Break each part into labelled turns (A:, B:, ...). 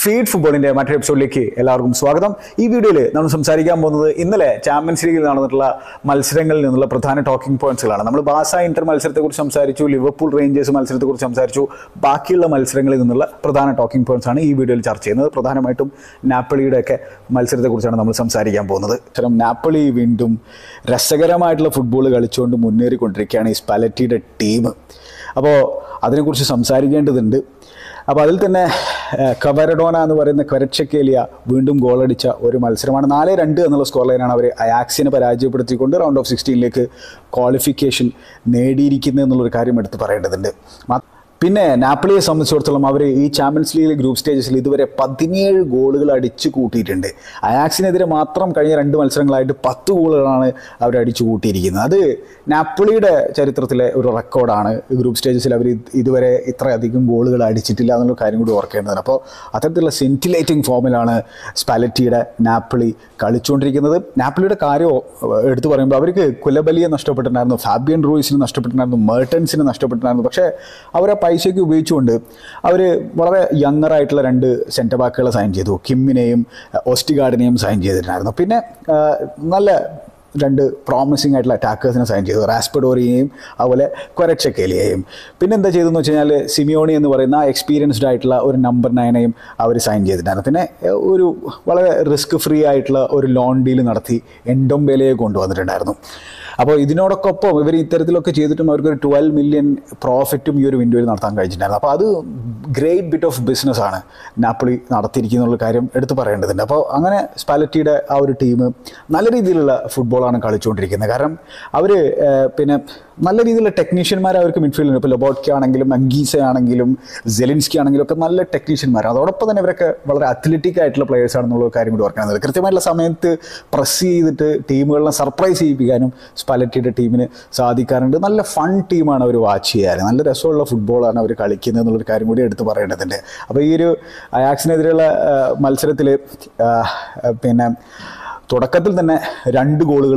A: feed ഫുട്ബോളിന്റെ മറ്റൊരു എപ്പിസോഡിലേക്ക് എല്ലാവർക്കും സ്വാഗതം ഈ വീഡിയോയിൽ നമ്മൾ സംസാരിക്കാൻ പോകുന്നത് ഇന്നലെ ചാമ്പ്യൻസ് ലീഗിൽ നടന്നിട്ടുള്ള മത്സരങ്ങളിൽ നിന്നുള്ള പ്രധാന ടോക്കിംഗ് പോയിന്റ്സുകളാണ് നമ്മൾ ബാസ ഇന്റർ മത്സരത്തെക്കുറിച്ച് സംസാരിച്ചു ലിവർപൂൾ റേഞ്ചേഴ്സ് മത്സരത്തെക്കുറിച്ച് സംസാരിച്ചു ബാക്കിയുള്ള മത്സരങ്ങളിൽ നിന്നുള്ള പ്രധാന ടോക്കിംഗ് പോയിന്റ്സ് ആണ് ഈ വീഡിയോയിൽ ചർച്ച ചെയ്യുന്നത് പ്രധാനമായിട്ടും നാപ്പളിയുടെ ഒക്കെ മത്സരത്തെക്കുറിച്ചാണ് നമ്മൾ സംസാരിക്കാൻ പോകുന്നത് കാരണം നാപ്പളി വീണ്ടും രസകരമായിട്ടുള്ള ഫുട്ബോൾ കളിച്ചുകൊണ്ട് മുന്നേറിക്കൊണ്ടിരിക്കുകയാണ് ഈ സ്പാലറ്റിയുടെ ടീം അപ്പോൾ അതിനെക്കുറിച്ച് സംസാരിക്കേണ്ടതുണ്ട് അപ്പോൾ അതിൽ തന്നെ ഏഹ്, കവരഡോന എന്ന് പറയുന്ന ക്വരച്ചക്കേലിയ വീണ്ടും ഗോളടിച്ച ഒരു മത്സരമാണ് നാല് രണ്ട് എന്നുള്ള സ്കോർ ലൈനാണ് അവർ അയാക്സിനെ പരാജയപ്പെടുത്തിക്കൊണ്ട് റൗണ്ട് ഓഫ് സിക്സ്റ്റീനിലേക്ക് ക്വാളിഫിക്കേഷൻ നേടിയിരിക്കുന്നത് എന്നുള്ളൊരു കാര്യം എടുത്ത് പറയേണ്ടതുണ്ട് മാ- പിന്നെ നാപ്പിളിയെ സംബന്ധിച്ചിടത്തോളം അവർ ഈ ചാമ്പ്യൻസ് ലീഗിലെ ഗ്രൂപ്പ് സ്റ്റേജസിൽ ഇതുവരെ പതിനേഴ് ഗോളുകൾ അടിച്ചു കൂട്ടിയിട്ടുണ്ട് അയാക്സിനെതിരെ മാത്രം കഴിഞ്ഞ രണ്ട് മത്സരങ്ങളായിട്ട് പത്ത് ഗോളുകളാണ് അവർ അടിച്ചു കൂട്ടിയിരിക്കുന്നത് അത് നാപ്പിളിയുടെ ചരിത്രത്തിലെ ഒരു റെക്കോർഡാണ് ഗ്രൂപ്പ് സ്റ്റേജസിൽ അവർ ഇതുവരെ ഇത്രയധികം ഗോളുകൾ അടിച്ചിട്ടില്ല എന്നുള്ള കാര്യം കൂടി ഓർക്കേണ്ടതാണ് അപ്പോൾ അത്തരത്തിലുള്ള സെൻറ്റിലേറ്റിംഗ് ഫോമിലാണ് സ്പാലറ്റിയുടെ നാപ്പിളി കളിച്ചുകൊണ്ടിരിക്കുന്നത് നാപ്പിളിയുടെ കാര്യം എടുത്തു പറയുമ്പോൾ അവർക്ക് കുലബലിയെ നഷ്ടപ്പെട്ടിട്ടുണ്ടായിരുന്നു ഫാബിയൻ റൂയിസിന് നഷ്ടപ്പെട്ടിട്ടുണ്ടായിരുന്നു മേർട്ടൻസിന് നഷ്ടപ്പെട്ടിട്ടുണ്ടായിരുന്നു പക്ഷേ അവരെ പൈസയ്ക്ക് ഉപയോഗിച്ചുകൊണ്ട് അവർ വളരെ യങ്ങർ ആയിട്ടുള്ള രണ്ട് സെൻറ്റർ ബാക്കുകളെ സൈൻ ചെയ്തു കിമ്മിനെയും ഓസ്റ്റിഗാർഡിനെയും സൈൻ ചെയ്തിട്ടുണ്ടായിരുന്നു പിന്നെ ആ, നല്ല രണ്ട് പ്രോമിസിംഗ് ആയിട്ടുള്ള അറ്റാക്കേഴ്സിനെ സൈൻ ചെയ്തു റാസ്പഡോറിയെയും അതുപോലെ കൊരച്ചക്കേലിയെയും പിന്നെ എന്താ ചെയ്തതെന്ന് വെച്ച് കഴിഞ്ഞാൽ സിമിയോണി എന്ന് പറയുന്ന എക്സ്പീരിയൻസ്ഡ് ആയിട്ടുള്ള ഒരു നമ്പർ നയനെയും അവർ സൈൻ ചെയ്തിട്ടുണ്ടായിരുന്നു പിന്നെ ഏഹ്, ഒരു വളരെ റിസ്ക് ഫ്രീ ആയിട്ടുള്ള ഒരു ലോൺ ഡീൽ നടത്തി എൻഡോംബേലയെ കൊണ്ടുവന്നിട്ടുണ്ടായിരുന്നു അപ്പോൾ ഇതിനോടൊക്കെ ഒപ്പം ഇവർ ഇത്തരത്തിലൊക്കെ ചെയ്തിട്ടും അവർക്ക് ഒരു ട്വൽവ് മില്യൺ പ്രോഫിറ്റും ഈ ഒരു വിൻഡോയിൽ നടത്താൻ കഴിച്ചിട്ടുണ്ടായിരുന്നു അപ്പോൾ അത് ഗ്രേറ്റ് ബിറ്റ് ഓഫ് ബിസിനസ് ആണ് നാപ്പിളി നടത്തിയിരിക്കുന്നുള്ള കാര്യം എടുത്തു പറയേണ്ടതുണ്ട് അപ്പോൾ അങ്ങനെ സ്പാലറ്റിയുടെ ആ ഒരു ടീം നല്ല രീതിയിലുള്ള ഫുട്ബോളാണ് കളിച്ചുകൊണ്ടിരിക്കുന്നത് കാരണം അവർ പിന്നെ നല്ല രീതിയിലുള്ള ടെക്നീഷ്യന്മാർ അവർക്ക് മിഡ്ഫീൽഡിൽ ഇപ്പോൾ ലൊബോട്ട്ക്കി ആണെങ്കിലും അങ്കീസ ആണെങ്കിലും സെലിൻസ്കി ആണെങ്കിലും ഒക്കെ നല്ല ടെക്നീഷ്യന്മാർ അതോടൊപ്പം തന്നെ ഇവരൊക്കെ വളരെ അത്ലറ്റിക് ആയിട്ടുള്ള പ്ലേയേഴ്സ് ആണെന്നുള്ള കാര്യം കൂടി ഓർക്കുന്നത് കൃത്യമായിട്ടുള്ള സമയത്ത് പ്രസ് ചെയ്തിട്ട് ടീമുകളെ സർപ്രൈസ് ചെയ്യിപ്പിക്കാനും സ്പാലറ്റിയുടെ ടീമിന് സാധിക്കാറുണ്ട് നല്ല ഫൺ ടീമാണ് അവർ വാച്ച് ചെയ്യാൻ നല്ല രസമുള്ള ഫുട്ബോളാണ് അവർ കളിക്കുന്നത് എന്നുള്ളൊരു കാര്യം കൂടി എടുത്ത് പറയേണ്ടതുണ്ട് അപ്പോൾ ഈ ഒരു അയാക്സിനെതിരെയുള്ള മത്സരത്തിൽ പിന്നെ തുടക്കത്തിൽ തന്നെ രണ്ട് ഗോളുകൾ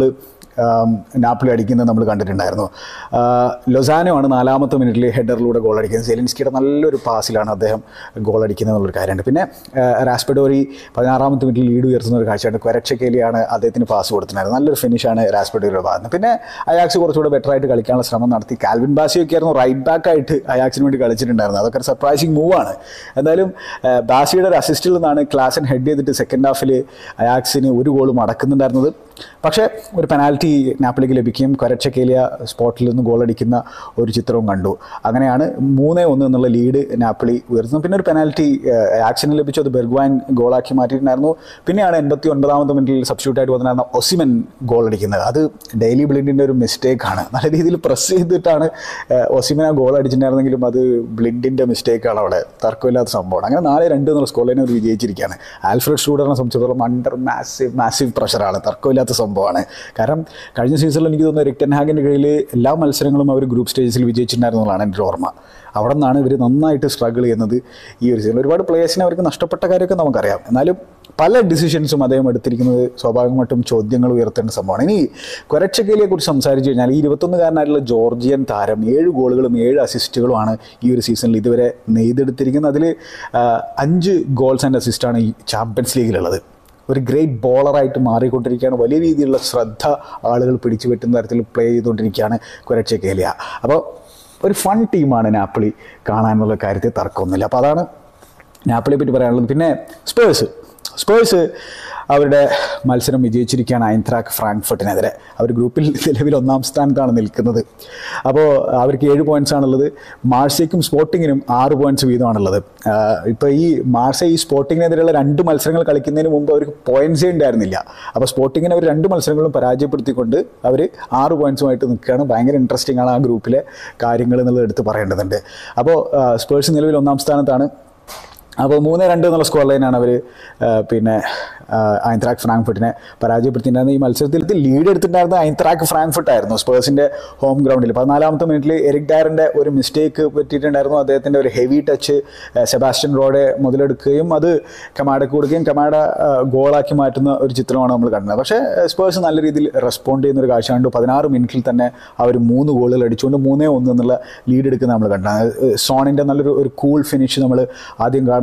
A: നാപ്പിളി അടിക്കുന്നത് നമ്മൾ കണ്ടിട്ടുണ്ടായിരുന്നു ആ, ലൊസാനോ ആണ് നാലാമത്തെ മിനിറ്റിൽ ഹെഡറിലൂടെ ഗോൾ അടിക്കുന്നത് സെലിൻസ്കിയുടെ നല്ലൊരു പാസിലാണ് അദ്ദേഹം ഗോൾ അടിക്കുന്നത് എന്നുള്ളൊരു കാര്യമുണ്ട് പിന്നെ ആ, റാസ്പെഡോറി പതിനാറാമത്തെ മിനിറ്റിൽ ലീഡ് ഉയർത്തുന്ന ഒരു കാഴ്ചയുണ്ട് കൊരച്ചക്കേലിയാണ് അദ്ദേഹത്തിന് പാസ് കൊടുത്തിട്ടുണ്ടായിരുന്നത് നല്ലൊരു ഫിനിഷാണ് റാസ്പെഡോറിയുടെ ഭാഗത്ത് പിന്നെ അയാക്സ് കുറച്ചുകൂടെ ബെറ്റർ ആയിട്ട് കളിക്കാനുള്ള ശ്രമം നടത്തി കാൽവിൻ ബാസിയൊക്കെ ആയിരുന്നു റൈറ്റ് ബാക്ക് ആയിട്ട് അയാക്സിന് വേണ്ടി കളിച്ചിട്ടുണ്ടായിരുന്നത് അതൊക്കെ ഒരു സർപ്രൈസിങ് മൂവാണ് എന്തായാലും ആ, ബാസിയുടെ ഒരു അസിസ്റ്റിൽ നിന്നാണ് ക്ലാസൻ ഹെഡ് ചെയ്തിട്ട് സെക്കൻഡ് ഹാഫിൽ അയാക്സിന് ഒരു ഗോൾ മടക്കുന്നുണ്ടായിരുന്നത് പക്ഷേ ഒരു പെനാൽറ്റി നാപ്പിളിക്ക് ലഭിക്കുകയും കൊരച്ചക്കേലിയ സ്പോട്ടിൽ നിന്ന് ഗോൾ അടിക്കുന്ന ഒരു ചിത്രവും കണ്ടു അങ്ങനെയാണ് മൂന്നേ ഒന്ന് എന്നുള്ള ലീഡ് നാപ്പിളി ഉയർത്തുന്നത് പിന്നെ ഒരു പെനാൽറ്റി ആക്ഷന് ലഭിച്ചു അത് ബെർഗ്വാൻ ഗോളാക്കി മാറ്റിയിട്ടുണ്ടായിരുന്നു പിന്നെയാണ് എൺപത്തി ഒൻപതാമത്തെ മിനിറ്റിൽ സബ്സ്റ്റിറ്റ്യൂട്ട് ആയിട്ട് വന്നിരുന്ന ഒസിമൻ ഗോൾ അടിക്കുന്നത് അത് ഡെയിലി ബ്ലിൻഡിൻ്റെ ഒരു മിസ്റ്റേക്കാണ് നല്ല രീതിയിൽ പ്രസ് ചെയ്തിട്ടാണ് ഒസിമൻ ആ ഗോൾ അടിച്ചിട്ടുണ്ടായിരുന്നെങ്കിലും അത് ബ്ലിൻഡിൻ്റെ മിസ്റ്റേക്കാണ് അവിടെ തർക്കമില്ലാത്ത സംഭവമാണ് അങ്ങനെ നാല് രണ്ട് എന്നുള്ള സ്കോർ ലൈനെ അവർ വിജയിച്ചിരിക്കുകയാണ് ആൽഫ്രഡ് ഷൂഡറിനെ സംബന്ധിച്ചിടത്തോളം അണ്ടർ മാസീവ് മാസീവ് പ്രഷറാണ് തർക്കമില്ലാത്ത സംഭവമാണ് കാരണം കഴിഞ്ഞ സീസണിൽ എനിക്ക് തോന്നുന്നു റിക്ടൻ ഹാഗിൻ്റെ കീഴിൽ എല്ലാ മത്സരങ്ങളും അവർ ഗ്രൂപ്പ് സ്റ്റേജസിൽ വിജയിച്ചിട്ടുണ്ടായിരുന്നതാണ് എൻ്റെ ഒരു ഓർമ്മ അവിടെ നിന്നാണ് ഇവർ നന്നായിട്ട് സ്ട്രഗിൾ ചെയ്യുന്നത് ഈ ഒരു സീസണിൽ ഒരുപാട് പ്ലേയേഴ്സിനെ അവർക്ക് നഷ്ടപ്പെട്ട കാര്യമൊക്കെ നമുക്കറിയാം എന്നാലും പല ഡിസിഷൻസും അദ്ദേഹം എടുത്തിരിക്കുന്നത് സ്വാഭാവികമായിട്ടും ചോദ്യങ്ങൾ ഉയർത്തേണ്ട സംഭവമാണ് ഇനി കൊരച്ചക്കേലിയെ കുറിച്ച് സംസാരിച്ചു കഴിഞ്ഞാൽ ഈ ഇരുപത്തൊന്നുകാരനായിട്ടുള്ള ജോർജിയൻ താരം ഏഴ് ഗോളുകളും ഏഴ് അസിസ്റ്റുകളുമാണ് ഈ ഒരു സീസണിൽ ഇതുവരെ നെയ്തെടുത്തിരിക്കുന്നത് അതിൽ അഞ്ച് ഗോൾസ് ആൻഡ് അസിസ്റ്റാണ് ഈ ചാമ്പ്യൻസ് ലീഗിലുള്ളത് ഒരു ഗ്രേറ്റ് ബോളറായിട്ട് മാറിക്കൊണ്ടിരിക്കുകയാണ് വലിയ രീതിയിലുള്ള ശ്രദ്ധ ആളുകൾ പിടിച്ചു പറ്റുന്ന തരത്തിൽ പ്ലേ ചെയ്തുകൊണ്ടിരിക്കുകയാണ് കുരച്ചക്കേലിയ അപ്പോൾ ഒരു ഫൺ ടീമാണ് നാപ്പിളി കാണാനുള്ള കാര്യത്തിൽ തർക്കമൊന്നുമില്ല അപ്പോൾ അതാണ് നാപ്പിളിയെ പറ്റി പറയാനുള്ളത് പിന്നെ സ്പേഴ്സ് സ്പേഴ്സ് അവരുടെ മത്സരം വിജയിച്ചിരിക്കുകയാണ് ഐൻത്രാക്ക് ഫ്രാങ്ക്ഫർട്ടിനെതിരെ അവർ ഗ്രൂപ്പിൽ നിലവിൽ ഒന്നാം സ്ഥാനത്താണ് നിൽക്കുന്നത് അപ്പോൾ അവർക്ക് ഏഴ് പോയിൻറ്റ്സ് ആണുള്ളത് മാർസയ്ക്കും സ്പോർട്ടിങ്ങിനും ആറ് പോയിൻറ്റ്സ് വീതമാണുള്ളത് ഇപ്പോൾ ഈ മാർസ ഈ സ്പോർട്ടിങ്ങിനെതിരെയുള്ള രണ്ട് മത്സരങ്ങൾ കളിക്കുന്നതിന് മുമ്പ് അവർക്ക് പോയിൻറ്റ്സേ ഉണ്ടായിരുന്നില്ല അപ്പോൾ സ്പോർട്ടിങ്ങിനെ അവർ രണ്ട് മത്സരങ്ങളും പരാജയപ്പെടുത്തിക്കൊണ്ട് അവർ ആറ് പോയിൻറ്റ്സുമായിട്ട് നിൽക്കുകയാണ് ഭയങ്കര ഇൻട്രസ്റ്റിംഗ് ആണ് ആ ഗ്രൂപ്പിലെ കാര്യങ്ങൾ എന്നുള്ളത് എടുത്ത് പറയേണ്ടതുണ്ട് അപ്പോൾ സ്പേഴ്സ് നിലവിൽ ഒന്നാം സ്ഥാനത്താണ് അപ്പോൾ മൂന്ന് രണ്ട് എന്നുള്ള സ്കോർ ലൈനാണ് അവർ പിന്നെ ഐൻത്രാക്ക് ഫ്രാങ്ക്ഫർട്ടിനെ പരാജയപ്പെടുത്തിയിട്ടുണ്ടായിരുന്നത് ഈ മത്സരത്തിൽ ലീഡ് എടുത്തിട്ടുണ്ടായിരുന്നത് ഐൻത്രാക്ക് ഫ്രാങ്ക്ഫർട്ട് ആയിരുന്നു സ്പേഴ്സിൻ്റെ ഹോം ഗ്രൗണ്ടിൽ പതിനാലാമത്തെ മിനിറ്റിൽ എറിക് ഡയറിൻ്റെ ഒരു മിസ്റ്റേക്ക് പറ്റിയിട്ടുണ്ടായിരുന്നു അദ്ദേഹത്തിൻ്റെ ഒരു ഹെവി ടച്ച് സെബാസ്റ്റ്യൻ റോഡെ മുതലെടുക്കുകയും അത് കമാഡക്ക് കൊടുക്കുകയും കമാഡ ഗോളാക്കി മാറ്റുന്ന ഒരു ചിത്രമാണ് നമ്മൾ കണ്ടത് പക്ഷേ സ്പേഴ്സ് നല്ല രീതിയിൽ റെസ്പോണ്ട് ചെയ്യുന്ന ഒരു കാഴ്ച കണ്ടു പതിനാറ് മിനിറ്റിൽ തന്നെ അവർ മൂന്ന് ഗോളുകൾ അടിച്ചുകൊണ്ട് മൂന്നേ ഒന്ന് എന്നുള്ള ലീഡ് എടുക്കുന്ന നമ്മൾ കണ്ടത് സോണിൻ്റെ നല്ലൊരു ഒരു കൂൾ ഫിനിഷ് നമ്മൾ ആദ്യം കാണുന്നുണ്ട്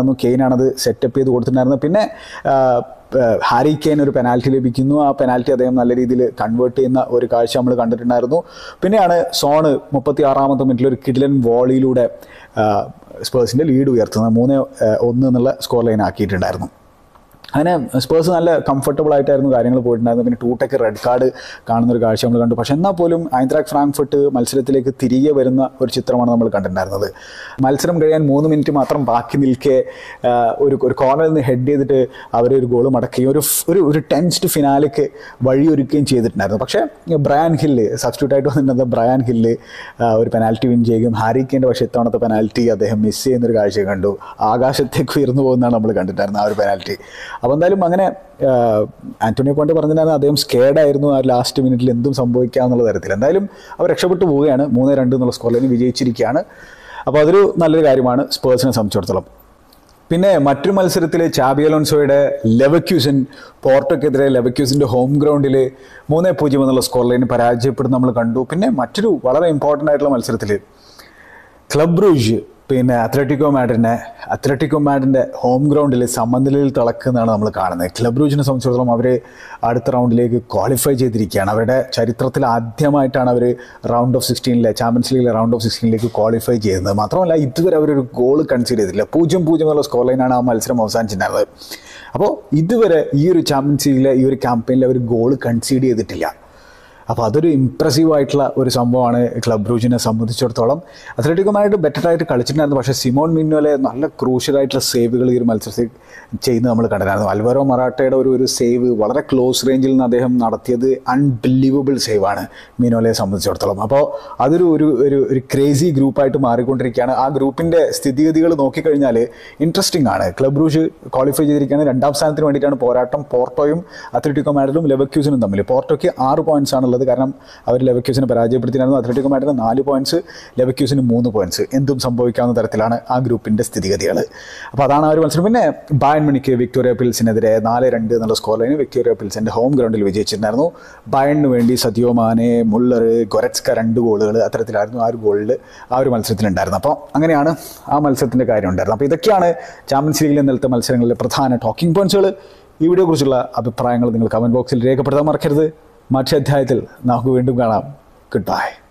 A: കൊടുത്തിട്ടുണ്ടായിരുന്നു കെയിനാണത് സെറ്റപ്പ് ചെയ്ത് കൊടുത്തിട്ടുണ്ടായിരുന്നത് പിന്നെ ആ, ആ, ഹാരി കെയിൻ ഒരു പെനാൽറ്റി ലഭിക്കുന്നു ആ പെനാൽറ്റി അദ്ദേഹം നല്ല രീതിയിൽ കൺവേർട്ട് ചെയ്യുന്ന ഒരു കാഴ്ച നമ്മൾ കണ്ടിട്ടുണ്ടായിരുന്നു പിന്നെയാണ് സോണ് മുപ്പത്തി ആറാമത്തെ മിനിറ്റിൽ ഒരു കിഡിലൻ വോളിയിലൂടെ സ്പേഴ്സിൻ്റെ ലീഡ് ഉയർത്തുന്നത് മൂന്ന് ആ, ഒന്ന് എന്നുള്ള സ്കോർ ലൈൻ ആക്കിയിട്ടുണ്ടായിരുന്നു അങ്ങനെ സ്പേഴ്സ് നല്ല കംഫർട്ടബിൾ ആയിട്ടായിരുന്നു കാര്യങ്ങൾ പോയിട്ടുണ്ടായിരുന്നത് പിന്നെ ടൂട്ടൊക്കെ റെഡ് കാർഡ് കാണുന്ന ഒരു കാഴ്ച നമ്മൾ കണ്ടു പക്ഷെ എന്നാൽ പോലും ഐന്ത്രാക് ഫ്രാങ്ക്ഫർട്ട് മത്സരത്തിലേക്ക് തിരികെ വരുന്ന ഒരു ചിത്രമാണ് നമ്മൾ കണ്ടിട്ടുണ്ടായിരുന്നത് മത്സരം കഴിയാൻ മൂന്ന് മിനിറ്റ് മാത്രം ബാക്കി നിൽക്കെ ആ, ഒരു ഒരു കോർണറിൽ നിന്ന് ഹെഡ് ചെയ്തിട്ട് അവർ ഒരു ഗോൾ മടക്കുകയും ഒരു ഫ്- ഒരു ഒരു ടെൻസ്ഡ് ഫിനാലേക്ക് വഴിയൊരുക്കുകയും ചെയ്തിട്ടുണ്ടായിരുന്നു പക്ഷേ ബ്രയാൻ ഹില്ല് സബ്സ്റ്റിറ്റ്യൂട്ട് ആയിട്ട് വന്നിട്ടുണ്ടെങ്കിൽ ബ്രയാൻ ഹില്ല് ആ, ഒരു പെനാൽറ്റി വിൻ ചെയ്യുകയും ഹാരിക്കേൻ്റെ പക്ഷേ ഇത്തവണത്തെ പെനാൽറ്റി അദ്ദേഹം മിസ് ചെയ്യുന്നൊരു കാഴ്ച കണ്ടു ആകാശത്തേക്ക് ഉയർന്നു പോകുന്നതാണ് നമ്മൾ കണ്ടിട്ടുണ്ടായിരുന്നത് ആ ഒരു പെനാൽറ്റി അപ്പോൾ എന്തായാലും അങ്ങനെ ആ, ആന്റോണിയോ കോണ്ടെ പറഞ്ഞിട്ടുണ്ടായിരുന്നു അദ്ദേഹം സ്കേഡ് ആയിരുന്നു ആ ലാസ്റ്റ് മിനിറ്റിൽ എന്തും സംഭവിക്കാം എന്നുള്ള തരത്തിൽ എന്തായാലും അവർ രക്ഷപ്പെട്ടു പോവുകയാണ് മൂന്ന് രണ്ട് എന്നുള്ള സ്കോർ ലൈനിൽ വിജയിച്ചിരിക്കുകയാണ് അപ്പോൾ അതൊരു നല്ലൊരു കാര്യമാണ് സ്പേഴ്സിനെ സംബന്ധിച്ചിടത്തോളം പിന്നെ മറ്റൊരു മത്സരത്തിൽ ചാബി അലോൺസോയുടെ ലെവക്യൂസൻ പോർട്ടോക്കെതിരെ ലെവക്യൂസിൻ്റെ ഹോം ഗ്രൗണ്ടിൽ മൂന്ന് പൂജ്യം എന്നുള്ള സ്കോർ ലൈൻ പരാജയപ്പെടുന്ന നമ്മൾ കണ്ടു പിന്നെ മറ്റൊരു വളരെ ഇമ്പോർട്ടൻ്റ് ആയിട്ടുള്ള മത്സരത്തിൽ ക്ലബ് റൂജ് പിന്നെ അത്ലറ്റിക്കോ മാഡിനെ അത്ലറ്റിക്കോ മാഡിൻ്റെ ഹോം ഗ്രൗണ്ടിൽ സമനിലയിൽ തിളക്കുന്നതാണ് നമ്മൾ കാണുന്നത് ക്ലബ് റൂജിനെ സംബന്ധിച്ചിടത്തോളം അവർ അടുത്ത റൗണ്ടിലേക്ക് ക്വാളിഫൈ ചെയ്തിരിക്കുകയാണ് അവരുടെ ചരിത്രത്തിൽ ആദ്യമായിട്ടാണ് അവർ റൗണ്ട് ഓഫ് സിക്സ്റ്റീനിലെ ചാമ്പ്യൻസ് ലീഗിലെ റൗണ്ട് ഓഫ് സിക്സ്റ്റീനിലേക്ക് ക്വാളിഫൈ ചെയ്യുന്നത് മാത്രമല്ല ഇതുവരെ അവരൊരു ഗോൾ കൺസിഡർ ചെയ്തിട്ടില്ല പൂജ്യം പൂജ്യം എന്നുള്ള സ്കോർ ലൈനാണ് ആ മത്സരം അവസാനിച്ചിട്ടുണ്ടായിരുന്നത് അപ്പോൾ ഇതുവരെ ഈ ഒരു ചാമ്പ്യൻസ് ലീഗിലെ ഈ ഒരു ക്യാമ്പയിനിൽ അവർ ഗോൾ കൺസീഡ് ചെയ്തിട്ടില്ല അപ്പോൾ അതൊരു ഇമ്പ്രസീവ് ആയിട്ടുള്ള ഒരു സംഭവമാണ് ക്ലബ് റൂജിനെ സംബന്ധിച്ചിടത്തോളം അത്ലറ്റിക്കുമായിട്ട് ബെറ്റർ ആയിട്ട് കളിച്ചിട്ടുണ്ടായിരുന്നു പക്ഷേ സിമോൺ മിന്നോലെ നല്ല ക്രൂഷ്യലായിട്ടുള്ള സേവുകൾ ഈ ഒരു മത്സരത്തിൽ ചെയ്യുന്നത് നമ്മൾ കണ്ടിട്ടുണ്ടായിരുന്നു അൽവറോ മറാട്ടയുടെ ഒരു ഒരു സേവ് വളരെ ക്ലോസ് റേഞ്ചിൽ നിന്ന് അദ്ദേഹം നടത്തിയത് അൺബിലീവബിൾ സേവാണ് മിനോലയെ സംബന്ധിച്ചിടത്തോളം അപ്പോൾ അതൊരു ഒരു ഒരു ഒരു ക്രേസി ഗ്രൂപ്പായിട്ട് മാറിക്കൊണ്ടിരിക്കുകയാണ് ആ ഗ്രൂപ്പിൻ്റെ സ്ഥിതിഗതികൾ നോക്കിക്കഴിഞ്ഞാൽ ഇൻട്രസ്റ്റിംഗ് ആണ് ക്ലബ് റൂജ് ക്വാളിഫൈ ചെയ്തിരിക്കുകയാണ് രണ്ടാം സ്ഥാനത്തിന് വേണ്ടിയിട്ടാണ് പോരാട്ടം പോർട്ടോയും അത്ലറ്റിക്കോ മാഡലും ലെവക്യൂസിനും തമ്മിൽ പോർട്ടോയ്ക്ക് ആറ് പോയിന്റ്സ് ആണുള്ളത് കാരണം അവർ ലെവക്യൂസിനെ പരാജയപ്പെടുത്തിയിരുന്നു അത്ലറ്റിക്കോ മാഡിന് നാല് പോയിന്റ്സ് ലെവക്യൂസിന് മൂന്ന് പോയിന്റ്സ് എന്തും സംഭവിക്കാവുന്ന തരത്തിലാണ് ആ ഗ്രൂപ്പിൻ്റെ സ്ഥിതിഗതികൾ അപ്പോൾ അതാണ് ആ ഒരു മത്സരം പിന്നെ ബായൻ മണിക്ക് വിക്ടോറിയ പിൽസിനെതിരെ നാല് രണ്ട് എന്നുള്ള സ്കോർ ലൈന് വിക്ടോറിയ പിൽസിൻ്റെ ഹോം ഗ്രൗണ്ടിൽ വിജയിച്ചിട്ടുണ്ടായിരുന്നു ബയണിന് വേണ്ടി സദിയോ മാനെ മുള്ളർ ഗൊരറ്റ്സ്ക രണ്ട് ഗോളുകൾ അത്തരത്തിലായിരുന്നു ആ ഒരു ഗോളിൽ ആ ഒരു മത്സരത്തിലുണ്ടായിരുന്നു അപ്പോൾ അങ്ങനെയാണ് ആ മത്സരത്തിൻ്റെ കാര്യം ഉണ്ടായിരുന്നത് അപ്പോൾ ഇതൊക്കെയാണ് ചാമ്പ്യൻസ് ലീഗിൽ ഇന്നലത്തെ മത്സരങ്ങളിലെ പ്രധാന ടോക്കിംഗ് പോയിന്റ്സുകൾ ഈ വീഡിയോയെക്കുറിച്ചുള്ള അഭിപ്രായങ്ങൾ നിങ്ങൾ കമൻറ്റ് ബോക്സിൽ രേഖപ്പെടുത്താൻ മറക്കരുത് മറ്റേ അധ്യായത്തിൽ നമുക്ക് വീണ്ടും കാണാം ഗുഡ് ബൈ